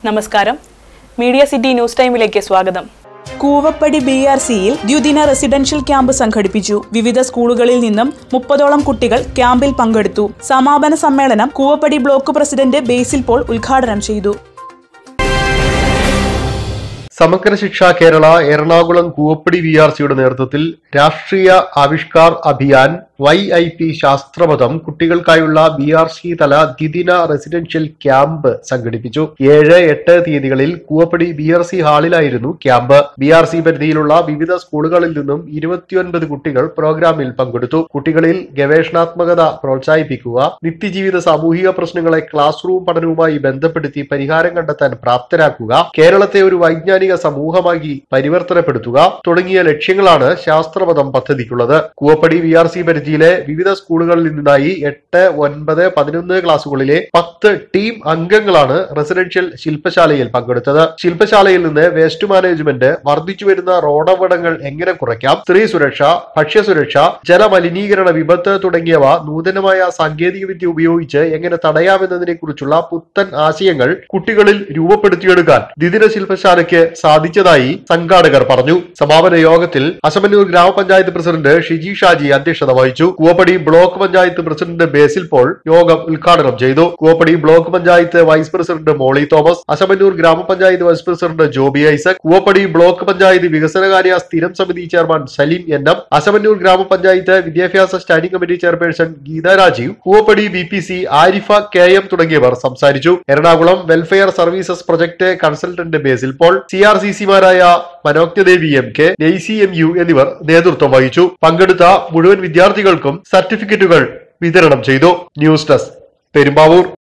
നമസ്കാരം media city news ടൈമിലേക്ക് സ്വാഗതം കൂവപ്പടി ബി ആർ സിയിൽ ദ്വിദിന റെസിഡൻഷ്യൽ ക്യാമ്പ് സംഘടിപ്പിച്ചു വിവിധ സ്കൂളുകളിൽ നിന്നും മുപ്പതോളം കുട്ടികൾ ക്യാമ്പിൽ പങ്കെടുത്തു സമാപന സമ്മേളനം കൂവപ്പടി ബ്ലോക്ക് പ്രസിഡന്റ് ബേസിൽ പോൾ ഉദ്ഘാടനം ചെയ്തു സമഗ്ര ശിക്ഷ കേരള എറണാകുളം കൂവപ്പടി വി ആർ സിയുടെ നേതൃത്വത്തിൽ Rashtriya Avishkar Abhiyan Y I P ശാസ്ത്രമതം കുട്ടികൾക്കായുള്ള ബി ആർ സി തല ദ്വിദിന റെസിഡൻഷ്യൽ ക്യാമ്പ് സംഘടിപ്പിച്ചു ഏഴ് എട്ട് തീയതികളിൽ കൂവപ്പടി ബി ആർ സി ഹാളിലായിരുന്നു ക്യാമ്പ് ബി ആർ സി പരിധിയിലുള്ള വിവിധ സ്കൂളുകളിൽ നിന്നും ഇരുപത്തിയൊൻപത് കുട്ടികൾ പ്രോഗ്രാമിൽ പങ്കെടുത്തു കുട്ടികളിൽ ഗവേഷണാത്മകത പ്രോത്സാഹിപ്പിക്കുക നിത്യജീവിത സാമൂഹിക പ്രശ്നങ്ങളെ ക്ലാസ് റൂം പഠനവുമായി ബന്ധപ്പെടുത്തി പരിഹാരം കണ്ടെത്താൻ പ്രാപ്തരാക്കുക കേരളത്തെ ഒരു വൈജ്ഞാനിക സമൂഹമാക്കി പരിവർത്തനപ്പെടുത്തുക തുടങ്ങിയ ലക്ഷ്യങ്ങളാണ് ശാസ്ത്രമതം പദ്ധതിക്കുള്ളത് കൂവപ്പടി വി ആർ സി പരിധിയിലെ വിവിധ സ്കൂളുകളിൽ നിന്നായി എട്ട് ഒൻപത് പതിനൊന്ന് ക്ലാസുകളിലെ പത്ത് ടീം അംഗങ്ങളാണ് റെസിഡൻഷ്യൽ ശില്പശാലയിൽ പങ്കെടുത്തത് ശില്പശാലയിൽ നിന്ന് വേസ്റ്റ് മാനേജ്മെന്റ് വർദ്ധിച്ചു വരുന്ന റോഡപകടങ്ങൾ എങ്ങനെ കുറയ്ക്കാം സ്ത്രീ സുരക്ഷ ഭക്ഷ്യസുരക്ഷ ജലമലിനീകരണ വിപത്ത് തുടങ്ങിയവ നൂതനമായ സാങ്കേതിക വിദ്യ ഉപയോഗിച്ച് എങ്ങനെ തടയാമെന്നതിനെ കുറിച്ചുള്ള പുത്തൻ ആശയങ്ങൾ കുട്ടികളിൽ രൂപപ്പെടുത്തിയെടുക്കാൻ ദ്വിദിന ശില്പശാലയ്ക്ക് സാധിച്ചതായി സംഘാടകർ പറഞ്ഞു സമാപന യോഗത്തിൽ അശമന്നൂർ ഗ്രാമപഞ്ചായത്ത് പ്രസിഡന്റ് ഷിജി ഷാജി അധ്യക്ഷത വഹിച്ചു കൂവപ്പടി ബ്ലോക്ക് പഞ്ചായത്ത് പ്രസിഡന്റ് ബേസിൽ പോൾ യോഗം ഉദ്ഘാടനം ചെയ്തു Koovappady block panchayat vice president Molly Thomas Asamannoor ഗ്രാമപഞ്ചായത്ത് വൈസ് പ്രസിഡന്റ് ജോബി ഐസക് കൂവപ്പടി ബ്ലോക്ക് പഞ്ചായത്ത് വികസനകാര്യ സ്ഥിരം സമിതി chairman Saleem N M Asamannoor ഗ്രാമപഞ്ചായത്ത് വിദ്യാഭ്യാസ standing committee chairperson Geetha Rajeev Koovappady B P C Arifa K M തുടങ്ങിയവർ സംസാരിച്ചു Ernakulam welfare services project consultant Basil Paul C R C സിമാരായ Manojnadevi M K Neysi M U എന്നിവർ നേതൃത്വം വഹിച്ചു പങ്കെടുത്ത മുഴുവൻ വിദ്യാർത്ഥികൾക്കും സർട്ടിഫിക്കറ്റുകൾ വിതരണം ചെയ്തു ന്യൂസ് ഡെസ്ക് പെരുമ്പാവൂർ